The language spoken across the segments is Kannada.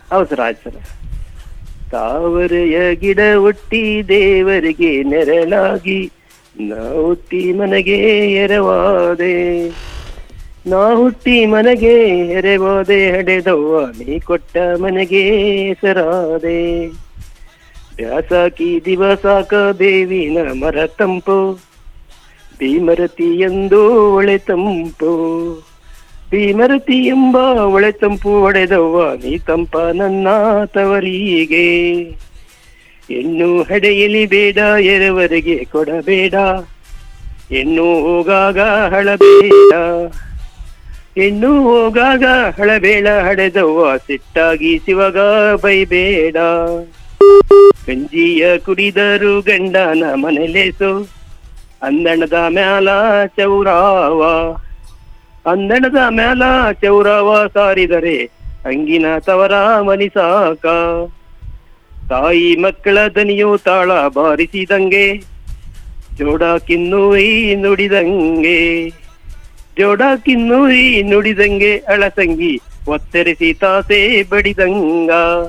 ಹೌದು ಸರ್ ಆಯ್ತು ಸರ್ ತಾವರೆಯ ಗಿಡ ಹುಟ್ಟಿ ದೇವರಿಗೆ ನೆರಳಾಗಿ ನಾ ಹುಟ್ಟಿ ಮನೆಗೆ ಎರವಾದೆ ನಾ ಹುಟ್ಟಿ ಮನೆಗೆ ಎರೆವಾದೆ ಹಡೆದವ್ವ ನೀ ಕೊಟ್ಟ ಮನೆಗೆ ಹೆಸರಾದೆ ಬ್ಯಾಸಾಕಿ ದಿವಸಾಕ ದೇವಿನ ಮರ ತಂಪು ಭೀಮರತಿ ಎಂದು ಒಳೆ ತಂಪು ಭೀಮರತಿ ಎಂಬ ಒಳೆ ತಂಪು ಒಡೆದವ್ವ ನೀ ತಂಪ ನನ್ನ ತವರಿಗೆ ಹೆಣ್ಣು ಹಡೆಯಲಿ ಬೇಡ ಎರವರೆಗೆ ಕೊಡಬೇಡ ಹೆಣ್ಣು ಹೋಗಾಗ ಹಳಬೇಡ ಹೆಣ್ಣು ಹೋಗಾಗ ಹಳಬೇಡ ಹಡೆದವ್ವ ಸಿಟ್ಟಾಗಿ ಶಿವಗ ಬೈಬೇಡ ಗಂಜಿಯ ಕುಡಿದರು ಗಂಡನ ಮನೆಲೇಸು ಅಂದಣದ ಮ್ಯಾಲ ಚೌರಾವ ಅಂದಣದ ಮ್ಯಾಲ ಚೌರಾವ ಸಾರಿದರೆ ಅಂಗಿನ ತವರ ಮನಿಸಾಕ ತಾಯಿ ಮಕ್ಕಳ ದನಿಯು ತಾಳ ಬಾರಿಸಿದಂಗೆ ಜೋಡ ಕಿನ್ನುಯಿ ನುಡಿದಂಗೆ ಜೋಡ ಕಿನ್ನುಯಿ ನುಡಿದಂಗೆ ಅಳಸಂಗಿ ಒತ್ತರಿಸಿ ತಾಸೆ ಬಡಿದಂಗ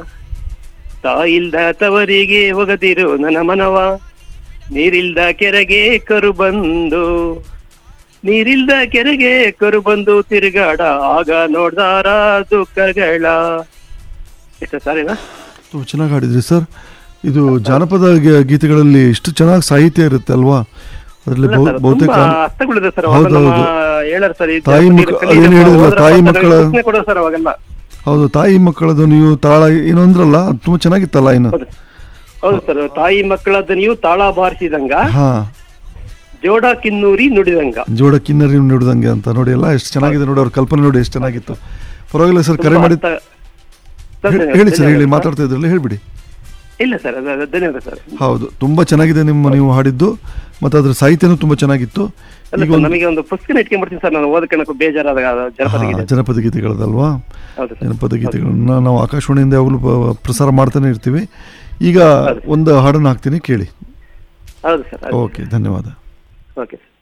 ತಾಯಿಲ್ದ ತವರಿಗೆ ಹೋಗದಿರು ನನ್ನ ಮನವ ನೀರಿಲ್ದ ಕೆರೆಗೆ ಕರು ಬಂದು ನೀರಿಲ್ದ ಕೆರೆಗೆ ಕರು ಬಂದು ತಿರುಗಾಡ ಆಗ ನೋಡ್ದಾರ ದುಃಖಗಳ ಎಷ್ಟು ಸರಿನಾ ತುಂಬ ಚೆನ್ನಾಗಿ ಹಾಡಿದ್ರಿ ಸರ್ ಇದು ಜಾನಪದ ಗ- ಗೀತೆಗಳಲ್ಲಿ ಇಷ್ಟು ಚೆನ್ನಾಗಿ ಸಾಹಿತ್ಯ ಇರುತ್ತೆ ಅಲ್ವಾ ಅದರಲ್ಲಿ ಇಲ್ಲ ಸರ್, ಬಹುತೇಕ ತುಂಬಾ ಅರ್ಥಗಳಿದೆ ಸರ್ ಹೌದು, ಅವಾಗ ನಮ್ಮ ಹೌದು. ಹೇಳರ್ ಸರ್ ಈ ತಾಯಿ ಜಾಸ್ತಿ ಮಕ್ಕ- ಕಲಿಯುವ ಅದೇನು ಹೇಳಿದ್ರಲ್ಲ, ಹೋದ್ರ ತಾಯಿ ಪದಗಳಿಗೆ ಮಕ್ಕಳ- ಸೂಚನೆ ಕೊಡೋದು ಸರ್ ಅವಾಗೆಲ್ಲ ಹೌದು ತಾಯಿ ಮಕ್ಕಳದು ನೀವು ತಾಳ ಏನು ಅಂದ್ರಲ್ಲ ಅದು ತುಂಬ ಚೆನ್ನಾಗಿತ್ತಲ್ಲ ಇನ್ನು ಹೌದು ಹೌದು ಸರ್ ತಾಯಿ ಮಕ್ಕಳ ದನಿಯು ತಾಳ ಬಾರಿಸಿದಂಗ ಹಾ ಜೋಡ ಕಿನ್ನೂರಿ ನುಡಿದಂಗ ಜೋಡ ಕಿನ್ನರಿ ನುಡಿದಂಗೆ ಅಂತ ನೋಡಿ ಎಲ್ಲ ಎಷ್ಟು ಚೆನ್ನಾಗಿದೆ ನೋಡಿ ಅವ್ರ ಕಲ್ಪನೆ ನೋಡಿ ಎಷ್ಟು ಚೆನ್ನಾಗಿತ್ತು ಪರವಾಗಿಲ್ಲ ಸರ್ ಕರೆ ತುಂಬಾ ಮಾಡಿ ಅರ್ಥ- ಸರ್, ಹೇಳಿ- ಹೇಳಿ ಸರ್ ಹೇಳಿ ಧನ್ಯವಾದ ಮಾತಾಡ್ತಾ ಇದ್ರಲ್ಲ ಹೇಳ್ಬಿಡಿ ಇಲ್ಲ ಸರ್ ಅದು- ಅದು ಧನ್ಯವಾದ ಸರ್ ಹೌದು ತುಂಬ ಚೆನ್ನಾಗಿದೆ ನಿಮ್ಮ ನೀವು ಹಾಡಿದ್ದು ಮತ್ತು ಅದ್ರ ಸಾಹಿತ್ಯನೂ ತುಂಬ ಚೆನ್ನಾಗಿತ್ತು ಅಲ್ಲ ಈಗ ಸರ್ ಒಂದು ನಮಗೆ ಒಂದು ಪುಸ್ತಕ ಇಟ್ಕೊಂಡ್ಬಿಡ್ತೀನಿ ಸರ್ ನಾನು ಓದಕ್ಕೆ ಬೇಜಾರಾದಾಗ ಅದು ಜನಪದ ಹಾ, ಗೀತೆ ಜನಪದ ಗೀತೆಗಳದಲ್ವಾ ಹೌದು ಸರ್ ಜನಪದ ಗೀತೆಗಳನ್ನ ನಾವು ಆಕಾಶವಾಣಿಯಿಂದ ಯಾವಾಗಲೂ ಪ- ಪ್ರಸಾರ ಮಾಡ್ತಾನೆ ಇರ್ತೀವಿ ಈಗ ಒಂದು ಹಾಡನ್ನು ಹಾಕ್ತೀನಿ ಕೇಳಿ ಹೌದು ಸರ್ ಓಕೆ ಧನ್ಯವಾದ ಓಕೆ ಸರ್